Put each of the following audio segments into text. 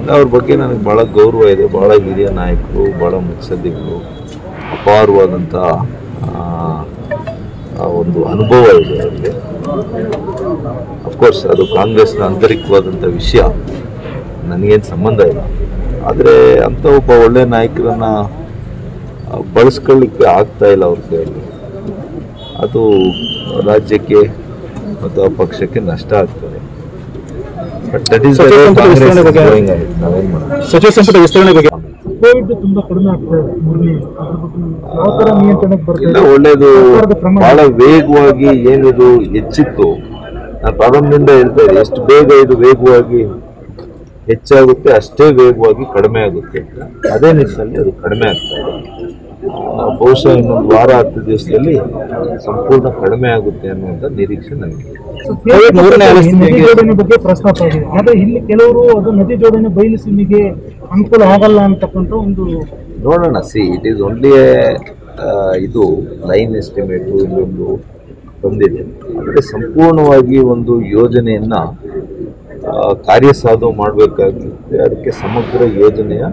ಅವ್ರ ಬಗ್ಗೆ ನನಗೆ ಭಾಳ ಗೌರವ ಇದೆ ಭಾಳ ಹಿರಿಯ ನಾಯಕರು ಭಾಳ ಮುತ್ಸದ್ದಿಗಳು ಅಪಾರವಾದಂಥ ಆ, ಆ ಒಂದು ಅನುಭವ ಇದೆ ಅವರಿಗೆ ಅಫ್ಕೋರ್ಸ್ ಅದು ಕಾಂಗ್ರೆಸ್ನ ಆಂತರಿಕವಾದಂಥ ವಿಷಯ ನನಗೇನು ಸಂಬಂಧ ಇಲ್ಲ ಆದರೆ ಅಂಥ ಒಬ್ಬ ಒಳ್ಳೆ ನಾಯಕರನ್ನ ಆ, ಬಳಸ್ಕೊಳ್ಳಿಕ್ಕೆ ಆಗ್ತಾ ಇಲ್ಲ ಅವ್ರ ಕೈಯಲ್ಲಿ ಅದು ರಾಜ್ಯಕ್ಕೆ ಮತ್ತು ಆ ಪಕ್ಷಕ್ಕೆ ನಷ್ಟ ಆಗ್ತದೆ ಬಟ್ ದಟ್ ಈಸ್ ಸಚಿವ ಸಂಪುಟ ವಿಸ್ತರಣೆ ಬಗ್ಗೆ- ನಾವೇನು ಮಾಡೋದು ಸಚಿವ ಸಂಪುಟ ವಿಸ್ತರಣೆ ಬಗ್ಗೆ ಕೋವಿಡ್ ತುಂಬಾ ಕಡಿಮೆ ಆಗ್ತಾ ಇದೆ ಮೂರನೇ ಅದ್ರ ಬಗ್ಗೆ ಯಾವ ತರ ನಿಯಂತ್ರಣಕ್ಕೆ ಎಲ್ಲ ಬರ್ತದೆ ಒಳ್ಳೇದು ಸರ್ಕಾರದ ಕ್ರಮ ಬಹಳ ವೇಗವಾಗಿ ಏನಿದು ಹೆಚ್ಚಿತ್ತು ನಾನು ಪ್ರಾರಂಭದಿಂದ ಹೇಳ್ತಾ ಇದ್ದೆ ಎಷ್ಟು ಬೇಗ ಇದು ವೇಗವಾಗಿ ಹೆಚ್ಚಾಗುತ್ತೆ ಅಷ್ಟೇ ವೇಗವಾಗಿ ಕಡಿಮೆ ಆಗುತ್ತೆ ಅದೇ ನಿಟ್ಟಿನಲ್ಲಿ ಅದು ಕಡಿಮೆ ಆಗ್ತಾ ಇದೆ ಆ, ಬಹುಶಃ ಇನ್ನೊಂದು ವಾರ ಹತ್ತು ದಿವಸದಲ್ಲಿ ಸಂಪೂರ್ಣ ಕಡಿಮೆ ಆಗುತ್ತೆ ಅನ್ನುವಂಥ ನಿರೀಕ್ಷೆ ನನಗೆ ಕೋವಿಡ್ ಮೂರನೇ ಅಲೆ ಸ್ಥಿತಿ ನದಿ ಹೇಗೆ? ಜೋಡಣೆ ಬಗ್ಗೆ ಪ್ರಸ್ತಾಪ ಆಗಿದೆ ಆದ್ರೆ ಇಲ್ಲಿ ಕೆಲವರು ಅದು ನದಿ ಜೋಡಣೆ ಬಯಲು ಸೀಮೆಗೆ ಅನುಕೂಲ ಆಗಲ್ಲ ಅಂತಕ್ಕಂಥ ಒಂದು ನೋಡೋಣ ಸಿ ಇಟ್ ಈಸ್ ಓನ್ಲಿ ಇದು ಲೈನ್ ಎಸ್ಟಿಮೇಟು ಇನ್ನೊಂದು ಬಂದಿದೆ ಆದರೆ ಸಂಪೂರ್ಣವಾಗಿ ಒಂದು ಯೋಜನೆಯನ್ನು ಕಾರ್ಯಸಾಧು ಮಾಡಬೇಕಾಗುತ್ತೆ ಅದಕ್ಕೆ ಸಮಗ್ರ ಯೋಜನೆಯ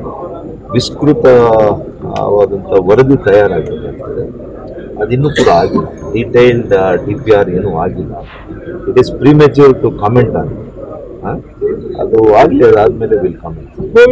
ವಿಸ್ತೃತವಾದಂಥ ವರದಿ ತಯಾರಾಗಬೇಕಾಗ್ತದೆ ಅದಿನ್ನೂ ಕೂಡ ಆಗಿಲ್ಲ ಡೀಟೈಲ್ಡ್ ಡಿ ಪಿ ಆರ್ ಏನೂ ಆಗಿಲ್ಲ it is premature to comment on ಅದು ಆಗಲಿ ಅದಾದಮೇಲೆ ವಿಲ್ ಕಾಮೆಂಟ್